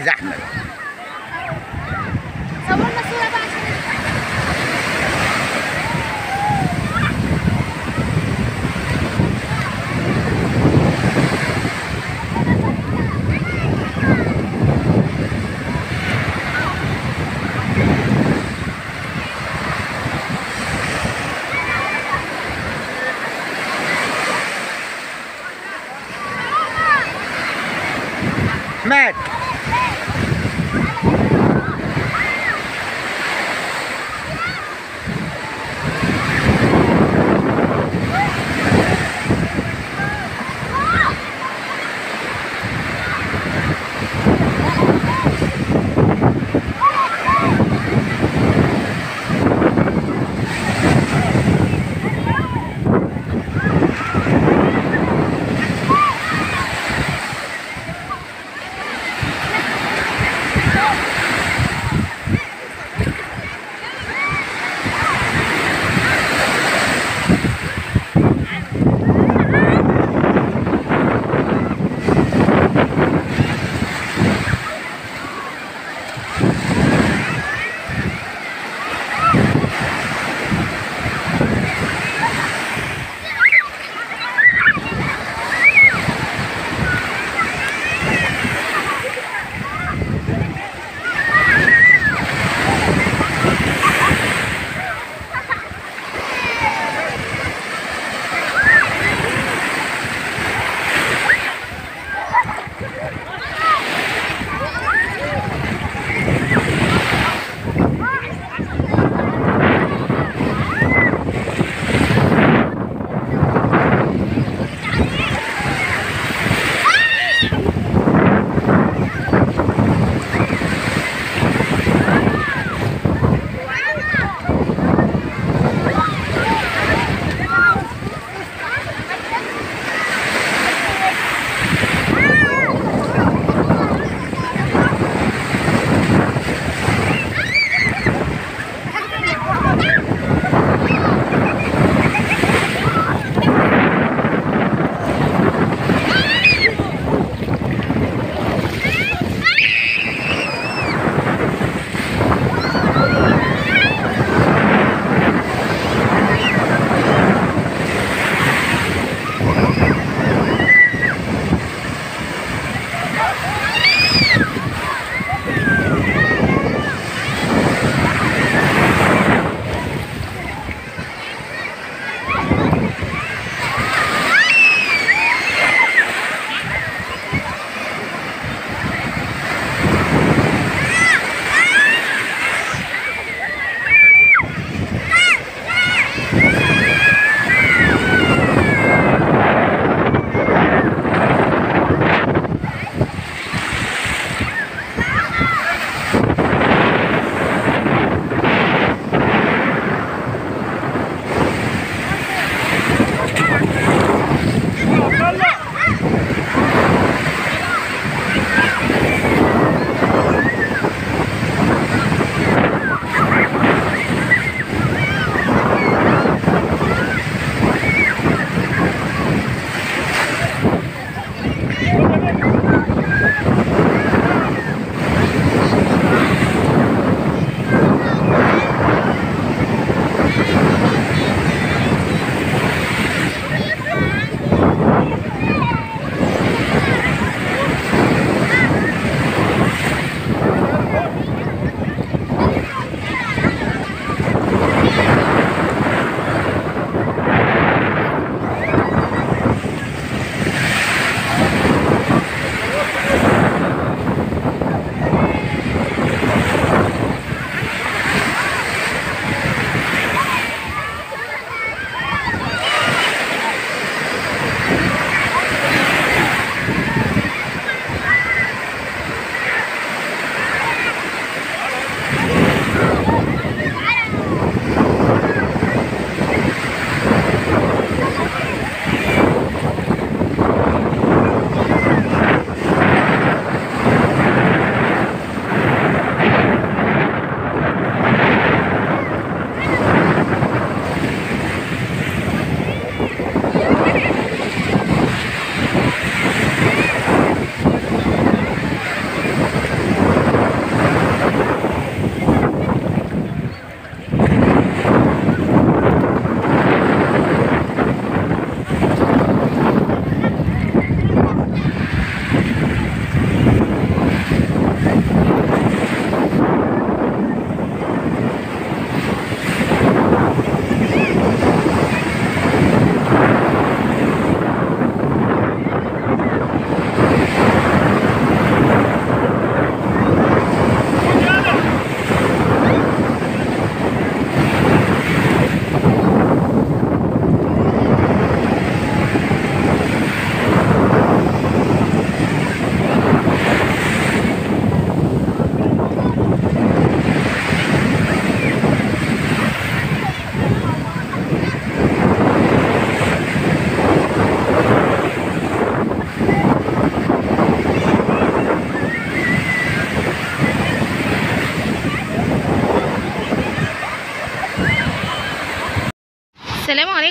زحمه صورنا صورة بقى عشان مات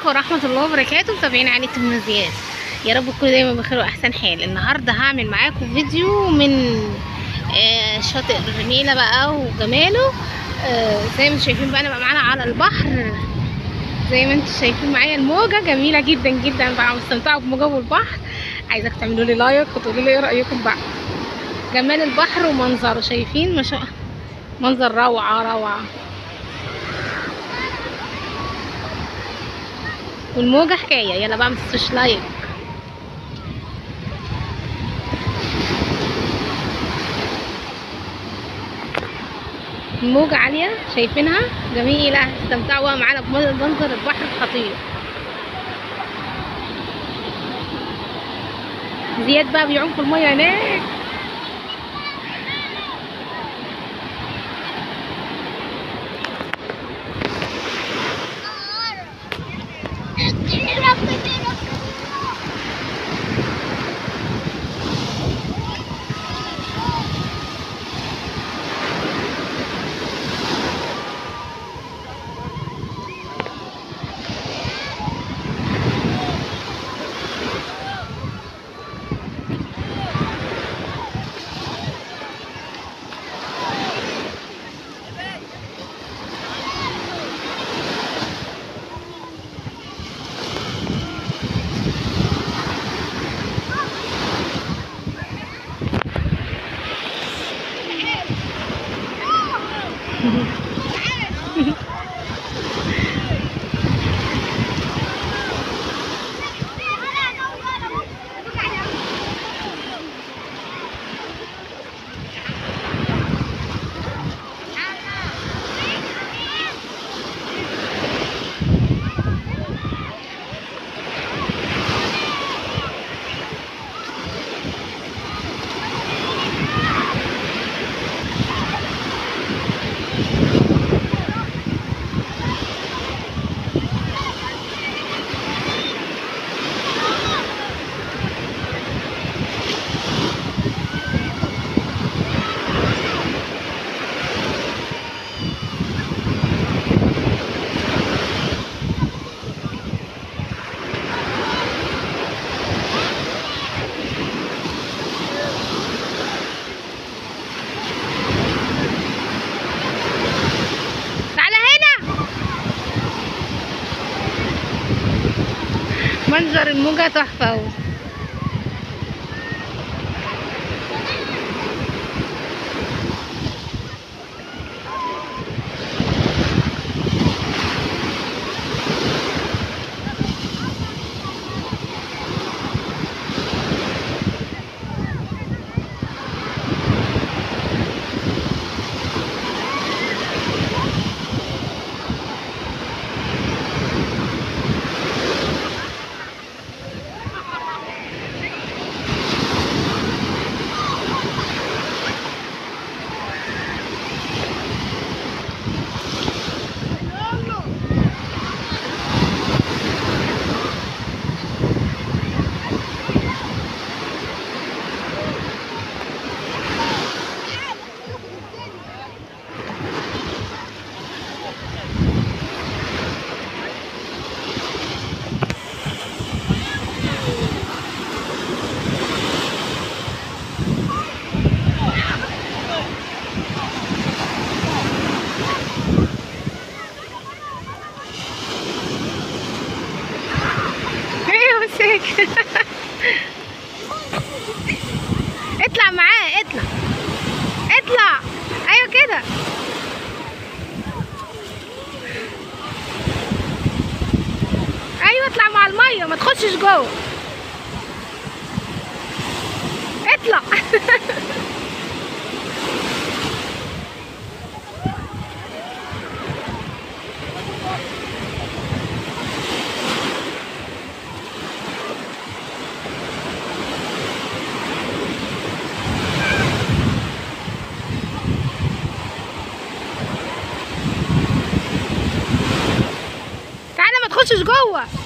عليكم ورحمة الله وبركاته متابعين عائلة ابن زياد يا رب تكونوا دايما بخير واحسن حال النهارده هعمل معاكم فيديو من آه، شاطئ الرميلة بقى وجماله آه، زي ما انتم شايفين بقى انا بقى معانا على البحر زي ما انتم شايفين معايا الموجة جميلة جدا جدا بقى مستمتعة بموجة البحر عايزاكم تعملوا لي لايك وتقولوا لي ايه رأيكم بقى جمال البحر ومنظره شايفين ما شاء منظر روعة روعة والموجة حكاية يلا بقى متنسوش لايك الموجة عالية شايفينها جميلة استمتعوا بقى معانا بمنظر البحر الخطير زياد بقى بيعوم في المية هناك تعالى هنا منظر الموجة تحفة اهو ايوه مسك اطلع معاه اطلع اطلع ايوه كده ايوه اطلع مع الميه ما تخشش جوه اطلع تعالى ما تخشش جوه